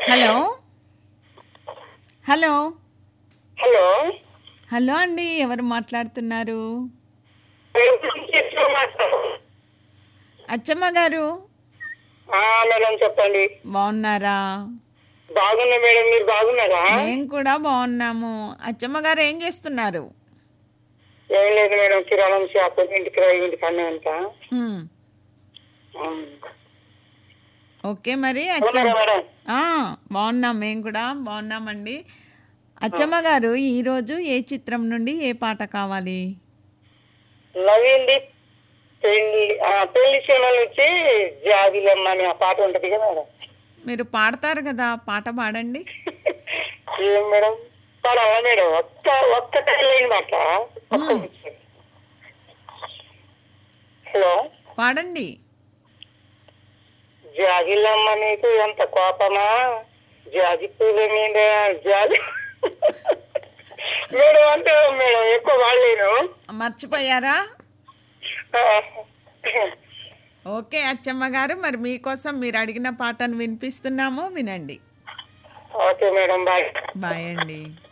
Hello hello hello hello అండి ఎవరు మాట్లాడుతున్నారు అచ్చమ్మ గారు ఆ, మేడం చెప్పండి బాగున్నారా బాగున్నా మేడం మీరు బాగున్నారా మేము కూడా బాగున్నాము అచ్చమ్మ గారు ఏం చేస్తున్నారు ఏం లేదు మేడం కిరాణం షాప్ ఇంటికి రా ఇంటికి అన్నీ ఉంటా హ్మ్. ఓకే మరి ఉన్నారా అచ్చమ్మ మేడం ఆ, బాగున్నాం మేము కూడా బాగున్నామండి అచ్చమ్మ గారు ఈరోజు ఏ చిత్రం నుండి ఏ పాట కావాలి నవీన్ది పెళ్లి ఆ, పెళ్లి సినిమాల నుంచి జాబిలమ్మ అని ఆ పాట ఉంటది కదా మేడం మీరు పాడతారు కదా పాట పాడండి ఏం మేడం పాడాలా మేడం ఒక్క ఒక్క లేని మాట ఒక్క మ్మ్. నిమిషం. హలో పాడండి జాజిలమ్మ నీకు ఎంత కోపమా జాజి పూల మీద జాజి మేడం అంటే మేడం ఎక్కువ వాడలేను మర్చిపోయారా ఆ, ఓకే అచ్చమ్మ గారు మరి మీకోసం మీరు అడిగిన పాటను వినిపిస్తున్నాము వినండి ఓకే మేడం బాయ్ బాయ్ అండి